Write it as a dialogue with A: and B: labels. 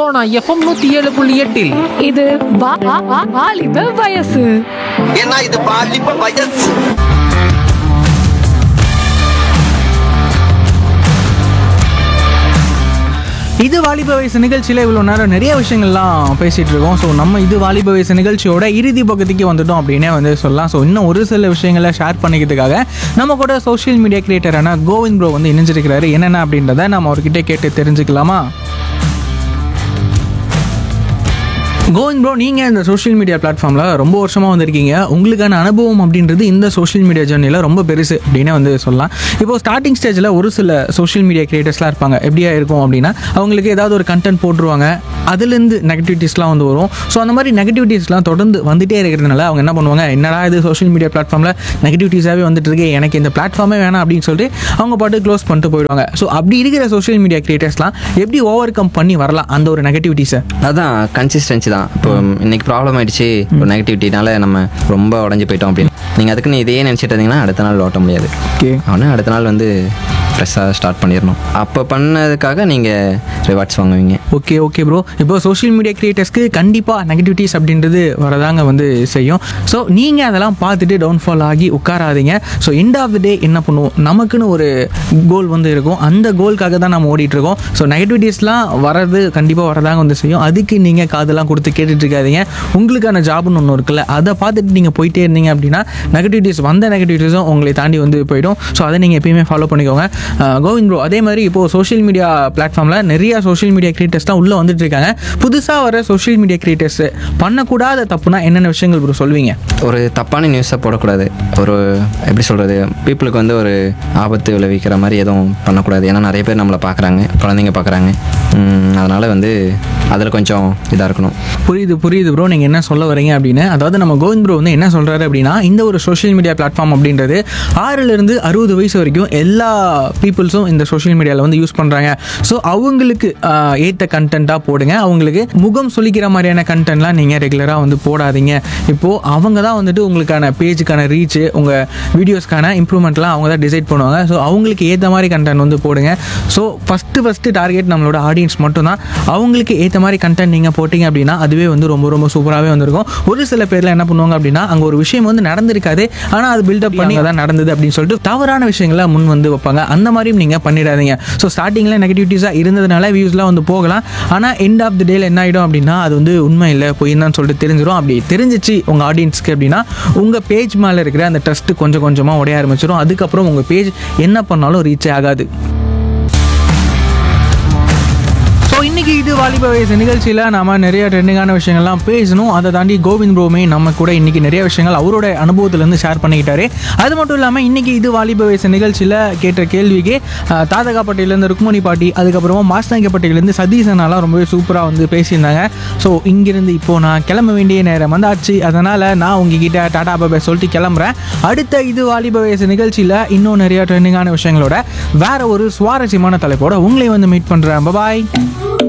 A: Sona FM நூத்தி ஏழு புள்ளி எட்டில்
B: இது வா- வா- வா- வாலிப வயசு
C: ஏன்னா இது பாலிப்ப வயசு
D: இது வாலிப வயசு நிகழ்ச்சியில் இவ்வளோ நேரம் நிறைய விஷயங்கள்லாம் பேசிகிட்டு இருக்கோம் ஸோ நம்ம இது வாலிப வயசு நிகழ்ச்சியோட இறுதி பக்கத்துக்கு வந்துட்டோம் அப்படின்னே வந்து சொல்லலாம் ஸோ இன்னும் ஒரு சில விஷயங்களை ஷேர் பண்ணிக்கிறதுக்காக நம்ம கூட சோஷியல் மீடியா கிரியேட்டரான கோவிந்த் ப்ரோ வந்து இணைஞ்சிருக்கிறாரு என்னென்ன அப்படின்றத நம்ம அவர்கிட்ட கேட்டு தெரிஞ்சுக்கலாமா கோவிந்த் ப்ரோ நீங்கள் இந்த சோஷியல் மீடியா பிளாட்ஃபார்மில் ரொம்ப வருஷமாக வந்திருக்கீங்க உங்களுக்கான அனுபவம் அப்படின்றது இந்த சோஷியல் மீடியா ஜேர்னியில் ரொம்ப பெருசு அப்படின்னு வந்து சொல்லலாம் இப்போ ஸ்டார்டிங் ஸ்டேஜில் ஒரு சில சோஷியல் மீடியா கிரியேட்டர்ஸ்லாம் இருப்பாங்க எப்படியா இருக்கும் அப்படின்னா அவங்களுக்கு ஏதாவது ஒரு கண்டென்ட் போட்டுருவாங்க அதுலேருந்து நெகட்டிவிட்டிஸ்லாம் வந்து வரும் ஸோ அந்த மாதிரி நெகட்டிவிட்டிஸ்லாம் தொடர்ந்து வந்துட்டே இருக்கிறதுனால அவங்க என்ன பண்ணுவாங்க என்னடா இது சோஷியல் மீடியா பிளாட்ஃபார்மில் நெகட்டிவிட்டிஸாகவே வந்துட்டு இருக்கு எனக்கு இந்த பிளாட்ஃபார்மே வேணாம் அப்படின்னு சொல்லிட்டு அவங்க பாட்டு க்ளோஸ் பண்ணிட்டு போயிடுவாங்க ஸோ அப்படி இருக்கிற சோஷியல் மீடியா கிரியேட்டர்ஸ்லாம் எப்படி ஓவர் கம் பண்ணி வரலாம் அந்த ஒரு நெகட்டிவிட்டிஸை
E: அதான் கன்சிஸ்டன்சி தான் இப்போ இன்னைக்கு ப்ராப்ளம் ஆயிடுச்சு ஒரு நெகட்டிவிட்டினால நம்ம ரொம்ப உடஞ்சி போயிட்டோம் அப்படின்னு நீங்கள் அதுக்குன்னு இதையே நினச்சிட்டு இருந்தீங்கன்னா அடுத்த நாள் ஓட்ட முடியாது
D: ஓகே
E: அவனு அடுத்த நாள் வந்து ஃப்ரெஷ்ஷாக ஸ்டார்ட் பண்ணிடணும் அப்போ பண்ணதுக்காக நீங்கள் ரிவார்ட்ஸ் வாங்குவீங்க
D: ஓகே ஓகே ப்ரோ இப்போ சோஷியல் மீடியா கிரியேட்டர்ஸ்க்கு கண்டிப்பாக நெகட்டிவிட்டிஸ் அப்படின்றது வரதாங்க வந்து செய்யும் ஸோ நீங்கள் அதெல்லாம் பார்த்துட்டு டவுன்ஃபால் ஆகி உட்காராதீங்க so end of the day என்ன பண்ணுவோம் நமக்குன்னு ஒரு கோல் வந்து இருக்கும் அந்த கோல்க்காக தான் நம்ம ஓடிட்டு இருக்கோம் ஸோ நெகட்டிவிட்டிஸ்லாம் வரது கண்டிப்பாக வரதாங்க வந்து செய்யும் அதுக்கு நீங்கள் காதெல்லாம் கொடுத்து கேட்டுட்டு இருக்காதீங்க உங்களுக்கான ஜாப்னு ஒன்று இருக்குல்ல அதை பார்த்துட்டு நீங்கள் போயிட்டே இருந்தீங்க அப்படின்னா நெகட்டிவிட்டிஸ் வந்த நெகட்டிவிட்டிஸும் உங்களை தாண்டி வந்து போயிடும் ஸோ அதை நீங்கள் எப்பயுமே ஃபாலோ பண்ணிக்கோங்க அஹ் கோவிந்த் ப்ரோ அதே மாதிரி இப்போது சோஷியல் மீடியா பிளாட்ஃபார்மில் நிறைய சோஷியல் மீடியா கிரியேட்டர்ஸ்லாம் உள்ளே வந்துட்டு இருக்காங்க புதுசாக வர சோஷியல் மீடியா கிரியேட்டர்ஸ் பண்ணக்கூடாத தப்புனா என்னென்ன விஷயங்கள் ப்ரோ சொல்வீங்க
E: ஒரு தப்பான நியூஸை போடக்கூடாது ஒரு எப்படி சொல்கிறது பீப்புளுக்கு வந்து ஒரு ஆபத்து விளைவிக்கிற மாதிரி எதுவும் பண்ணக்கூடாது ஏன்னா நிறைய பேர் நம்மளை பார்க்குறாங்க குழந்தைங்க பார்க்குறாங்க அதனால் வந்து அதில் கொஞ்சம் இதாக இருக்கணும்
D: புரியுது புரியுது ப்ரோ நீங்கள் என்ன சொல்ல வரீங்க அப்படின்னு அதாவது நம்ம கோவிந்த் ப்ரோ வந்து என்ன சொல்கிறாரு அப்படின்னா இந்த ஒரு சோஷியல் மீடியா பிளாட்ஃபார்ம் அப்படின்றது ஆறிலிருந்து அறுபது வயசு வரைக்கும் எல்லா பீப்புள்ஸும் இந்த சோஷியல் மீடியாவில் வந்து யூஸ் பண்ணுறாங்க ஸோ அவங்களுக்கு ஆஹ், ஏற்ற கண்டென்ட்டாக போடுங்க அவங்களுக்கு முகம் சொல்லிக்கிற மாதிரியான கண்டென்ட்லாம் நீங்கள் ரெகுலராக வந்து போடாதீங்க இப்போது அவங்க தான் வந்துட்டு உங்களுக்கான பேஜுக்கான ரீச்சு உங்கள் வீடியோஸ்க்கான இம்ப்ரூவ்மெண்ட்லாம் அவங்க தான் டிசைட் பண்ணுவாங்க ஸோ அவங்களுக்கு ஏற்ற மாதிரி கண்டென்ட் வந்து போடுங்க ஸோ ஃபஸ்ட்டு ஃபஸ்ட்டு டார்கெட் நம்மளோட ஆடியன்ஸ் மட்டும்தான் அவங்களுக்கு ஏற்ற மாதிரி கண்டென்ட் நீங்கள் போட்டிங்க அப்படின்னா அதுவே வந்து ரொம்ப ரொம்ப சூப்பராகவே வந்திருக்கும் ஒரு சில பேர்லாம் என்ன பண்ணுவாங்க அப்படின்னா அங்கே ஒரு விஷயம் வந்து நடந்திருக்காது ஆனால் அது பில்டப் பண்ணி அதான் நடந்தது அப்படின்னு சொல்லிட்டு தவறான விஷயங்களை முன் வந்து வைப்பாங்க அந்த மாதிரியும் நீங்கள் பண்ணிடாதீங்க ஸோ ஸ்டார்டிங்கில் நெகட்டிவிட்டிஸாக இருந்ததுனால வியூஸ்லாம் வந்து போகலாம் ஆனால் எண்ட் ஆஃப் த டேல என்ன ஆகிடும் அப்படின்னா அது வந்து உண்மை இல்லை பொய்ன்னு தான் சொல்லிட்டு தெரிஞ்சிடும் அப்படி தெரிஞ்சிச்சு உங்கள் ஆடியன்ஸ்க்கு அப்படின்னா உங்கள் பேஜ் மேலே இருக்கிற அந்த ட்ரஸ்ட்டு கொஞ்சம் கொஞ்சமாக உடைய ஆரம்பிச்சிடும் அதுக்கப்புறம் உங்கள் பேஜ் என்ன பண்ணாலும் ரீச் ஆகாது ஸோ இன்னைக்கு இது வாலிப வயசு நிகழ்ச்சியில் நாம நிறைய ட்ரெண்டிங்கான விஷயங்கள்லாம் பேசணும் அதை தாண்டி கோவிந்த் ப்ரோமே நம்ம கூட இன்னைக்கு நிறைய விஷயங்கள் அவரோட அனுபவத்திலேருந்து ஷேர் பண்ணிக்கிட்டாரு அது மட்டும் இல்லாமல் இன்னைக்கு இது வாலிப வயசு நிகழ்ச்சியில் கேட்ட கேள்விக்கு அஹ், தாதகாப்பட்டியிலேருந்து ருக்மணி பாட்டி அதுக்கப்புறமா மாஸ்தாங்கப்பட்டியிலேருந்து சதீசனாலாம் ரொம்பவே சூப்பராக வந்து பேசியிருந்தாங்க ஸோ இங்கிருந்து இப்போது நான் கிளம்ப வேண்டிய நேரம் வந்தாச்சு அதனால் நான் உங்ககிட்ட டாடா பாபா சொல்லிட்டு கிளம்புறேன் அடுத்த இது வாலிப வயசு நிகழ்ச்சியில் இன்னும் நிறைய ட்ரெண்டிங்கான விஷயங்களோட வேற ஒரு சுவாரஸ்யமான தலைப்போட உங்களை வந்து மீட் பண்ணுறேன் பாய்